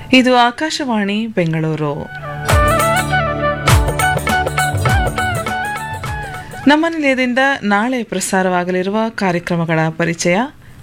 ಇದು ಆಕಾಶವಾಣಿ ಬೆಂಗಳೂರು ನಮ್ಮ ನಿಲಯದಿಂದ ನಾಳೆ ಪ್ರಸಾರವಾಗಲಿರುವ ಕಾರ್ಯಕ್ರಮಗಳ ಪರಿಚಯ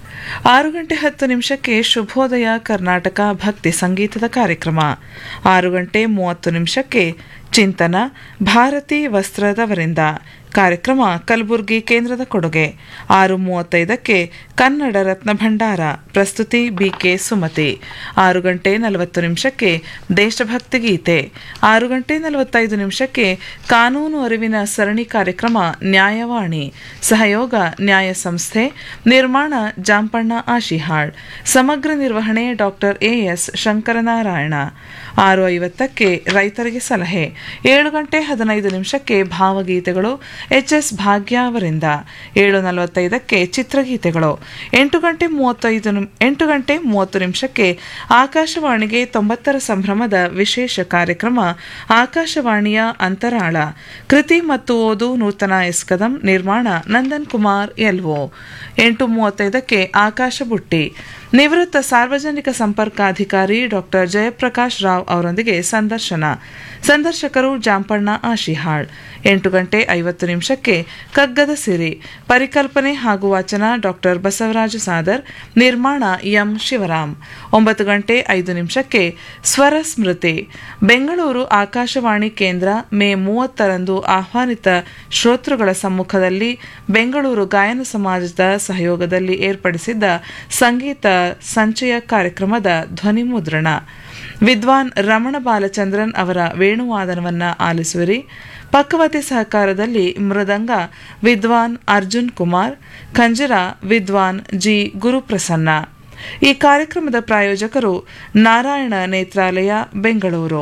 ಆರು ಗಂಟೆ ಹತ್ತು ನಿಮಿಷಕ್ಕೆ ಶುಭೋದಯ ಕರ್ನಾಟಕ ಭಕ್ತಿ ಸಂಗೀತದ ಕಾರ್ಯಕ್ರಮ ಆರು ಗಂಟೆ ಮೂವತ್ತು ನಿಮಿಷಕ್ಕೆ ಚಿಂತನ ಭಾರತಿ ವಸ್ತ್ರದವರಿಂದ ಕಾರ್ಯಕ್ರಮ ಕಲಬುರಗಿ ಕೇಂದ್ರದ ಕೊಡುಗೆ ಆರು ಮೂವತ್ತೈದಕ್ಕೆ ಕನ್ನಡ ರತ್ನ ಭಂಡಾರ ಪ್ರಸ್ತುತಿ ಬಿಕೆ ಸುಮತಿ ಆರು ಗಂಟೆ ನಲವತ್ತು ನಿಮಿಷಕ್ಕೆ ದೇಶಭಕ್ತಿ ಗೀತೆ ಆರು ಗಂಟೆ ನಲವತ್ತೈದು ನಿಮಿಷಕ್ಕೆ ಕಾನೂನು ಅರಿವಿನ ಸರಣಿ ಕಾರ್ಯಕ್ರಮ ನ್ಯಾಯವಾಣಿ ಸಹಯೋಗ ನ್ಯಾಯ ಸಂಸ್ಥೆ ನಿರ್ಮಾಣ ಜಾಂಪಣ್ಣ ಆಶಿಹಾಳ್ ಸಮಗ್ರ ನಿರ್ವಹಣೆ ಡಾಕ್ಟರ್ ಎಎಸ್ ಶಂಕರನಾರಾಯಣ ಆರು ಐವತ್ತಕ್ಕೆ ರೈತರಿಗೆ ಸಲಹೆ ಏಳು ಗಂಟೆ ಹದಿನೈದು ನಿಮಿಷಕ್ಕೆ ಭಾವಗೀತೆಗಳು ಎಚ್ ಎಸ್ ಭಾಗ್ಯ ಅವರಿಂದ ಏಳು ನಲವತ್ತೈದಕ್ಕೆ ಚಿತ್ರಗೀತೆಗಳು ಎಂಟು ಗಂಟೆ ಮೂವತ್ತೈದು ನಿಮ್- ಎಂಟು ಗಂಟೆ ಮೂವತ್ತು ನಿಮಿಷಕ್ಕೆ ಆಕಾಶವಾಣಿಗೆ ತೊಂಬತ್ತರ ಸಂಭ್ರಮದ ವಿಶೇಷ ಕಾರ್ಯಕ್ರಮ ಆಕಾಶವಾಣಿಯ ಅಂತರಾಳ ಕೃತಿ ಮತ್ತು ಓದು ನೂತನ ಎಸ್ಕದಂ ನಿರ್ಮಾಣ ನಂದನ್ ಕುಮಾರ್ ಎಲ್ಒ ಎಂಟು ಮೂವತ್ತೈದಕ್ಕೆ ಆಕಾಶ ಬುಟ್ಟಿ ನಿವೃತ್ತ ಸಾರ್ವಜನಿಕ ಸಂಪರ್ಕಾಧಿಕಾರಿ ಡಾಕ್ಟರ್ ಜಯಪ್ರಕಾಶ್ ರಾವ್ ಅವರೊಂದಿಗೆ ಸಂದರ್ಶನ ಸಂದರ್ಶಕರು ಜಾಂಪಣ್ಣ ಆಶಿಹಾಳ್ ಎಂಟು ಗಂಟೆ ಐವತ್ತು ನಿಮಿಷಕ್ಕೆ ಕಗ್ಗದ ಸಿರಿ ಪರಿಕಲ್ಪನೆ ಹಾಗೂ ವಾಚನ ಡಾಕ್ಟರ್ ಬಸವರಾಜ ಸಾದರ್ ನಿರ್ಮಾಣ ಎಂ ಶಿವರಾಮ್ ಒಂಬತ್ತು ಗಂಟೆ ಐದು ನಿಮಿಷಕ್ಕೆ ಸ್ವರ ಸ್ಮೃತಿ ಬೆಂಗಳೂರು ಆಕಾಶವಾಣಿ ಕೇಂದ್ರ ಮೇ ಮೂವತ್ತರಂದು ಆಹ್ವಾನಿತ ಶ್ರೋತೃಗಳ ಸಮ್ಮುಖದಲ್ಲಿ ಬೆಂಗಳೂರು ಗಾಯನ ಸಮಾಜದ ಸಹಯೋಗದಲ್ಲಿ ಏರ್ಪಡಿಸಿದ್ದ ಸಂಗೀತ ಸಂಚಯ ಕಾರ್ಯಕ್ರಮದ ಧ್ವನಿ ಮುದ್ರಣ ವಿದ್ವಾನ್ ರಮಣ ಬಾಲಚಂದ್ರನ್ ಅವರ ವೇಣುವಾದನವನ್ನ ಆಲಿಸುವಿರಿ ಪಕ್ಕವತಿ ಸಹಕಾರದಲ್ಲಿ ಮೃದಂಗ ವಿದ್ವಾನ್ ಅರ್ಜುನ್ ಕುಮಾರ್ ಖಂಜರ ವಿದ್ವಾನ್ ಜಿ ಗುರುಪ್ರಸನ್ನ ಈ ಕಾರ್ಯಕ್ರಮದ ಪ್ರಾಯೋಜಕರು ನಾರಾಯಣ ನೇತ್ರಾಲಯ ಬೆಂಗಳೂರು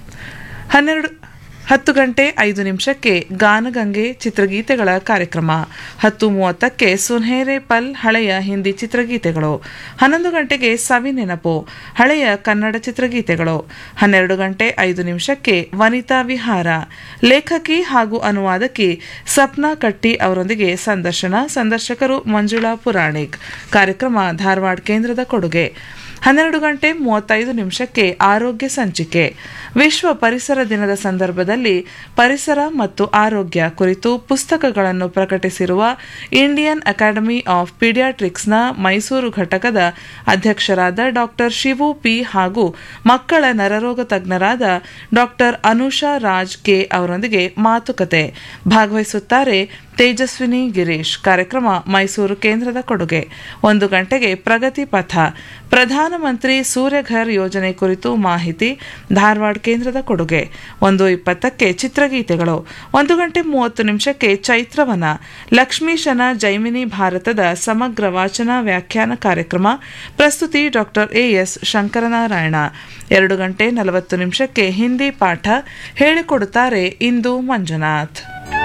ಹನ್ನೆರಡು ಹತ್ತು ಗಂಟೆ ಐದು ನಿಮಿಷಕ್ಕೆ ಗಾನಗಂಗೆ ಚಿತ್ರಗೀತೆಗಳ ಕಾರ್ಯಕ್ರಮ ಹತ್ತು ಮೂವತ್ತಕ್ಕೆ ಸುನ್ಹೇರೆ ಪಲ್ ಹಳೆಯ ಹಿಂದಿ ಚಿತ್ರಗೀತೆಗಳು ಹನ್ನೊಂದು ಗಂಟೆಗೆ ಸವಿ ನೆನಪು ಹಳೆಯ ಕನ್ನಡ ಚಿತ್ರಗೀತೆಗಳು ಹನ್ನೆರಡು ಗಂಟೆ ಐದು ನಿಮಿಷಕ್ಕೆ ವನಿತಾ ವಿಹಾರ ಲೇಖಕಿ ಹಾಗೂ ಅನುವಾದಕಿ ಸಪ್ನಾ ಕಟ್ಟಿ ಅವರೊಂದಿಗೆ ಸಂದರ್ಶನ ಸಂದರ್ಶಕರು ಮಂಜುಳಾ ಪುರಾಣಿಕ್ ಕಾರ್ಯಕ್ರಮ ಧಾರವಾಡ ಕೇಂದ್ರದ ಕೊಡುಗೆ ಹನ್ನೆರಡು ಗಂಟೆ ಮೂವತ್ತೈದು ನಿಮಿಷಕ್ಕೆ ಆರೋಗ್ಯ ಸಂಚಿಕೆ ವಿಶ್ವ ಪರಿಸರ ದಿನದ ಸಂದರ್ಭದಲ್ಲಿ ಪರಿಸರ ಮತ್ತು ಆರೋಗ್ಯ ಕುರಿತು ಪುಸ್ತಕಗಳನ್ನು ಪ್ರಕಟಿಸಿರುವ ಇಂಡಿಯನ್ ಅಕಾಡೆಮಿ ಆಫ್ ಪೀಡಿಯಾಟ್ರಿಕ್ಸ್ನ ಮೈಸೂರು ಘಟಕದ ಅಧ್ಯಕ್ಷರಾದ ಡಾಕ್ಟರ್ ಶಿವು ಪಿ ಹಾಗೂ ಮಕ್ಕಳ ನರರೋಗ ತಜ್ಞರಾದ ಡಾಕ್ಟರ್ ಅನುಷಾ ರಾಜ್ ಕೆ ಅವರೊಂದಿಗೆ ಮಾತುಕತೆ ಭಾಗವಹಿಸುತ್ತಾರೆ ತೇಜಸ್ವಿನಿ ಗಿರೀಶ್ ಕಾರ್ಯಕ್ರಮ ಮೈಸೂರು ಕೇಂದ್ರದ ಕೊಡುಗೆ ಒಂದು ಗಂಟೆಗೆ ಪ್ರಗತಿ ಪಥ ಪ್ರಧಾನಮಂತ್ರಿ ಸೂರ್ಯಘರ್ ಯೋಜನೆ ಕುರಿತು ಮಾಹಿತಿ ಧಾರವಾಡ ಕೇಂದ್ರದ ಕೊಡುಗೆ ಒಂದು ಇಪ್ಪತ್ತಕ್ಕೆ ಚಿತ್ರಗೀತೆಗಳು ಒಂದು ಗಂಟೆ ಮೂವತ್ತು ನಿಮಿಷಕ್ಕೆ ಚೈತ್ರವನ ಲಕ್ಷ್ಮೀಶನ ಜೈಮಿನಿ ಭಾರತದ ಸಮಗ್ರ ವಾಚನ ವ್ಯಾಖ್ಯಾನ ಕಾರ್ಯಕ್ರಮ ಪ್ರಸ್ತುತಿ ಡಾಕ್ಟರ್ ಎಎಸ್ ಶಂಕರನಾರಾಯಣ ಎರಡು ಗಂಟೆ ನಲವತ್ತು ನಿಮಿಷಕ್ಕೆ ಹಿಂದಿ ಪಾಠ ಹೇಳಿಕೊಡುತ್ತಾರೆ ಇಂದು ಮಂಜುನಾಥ್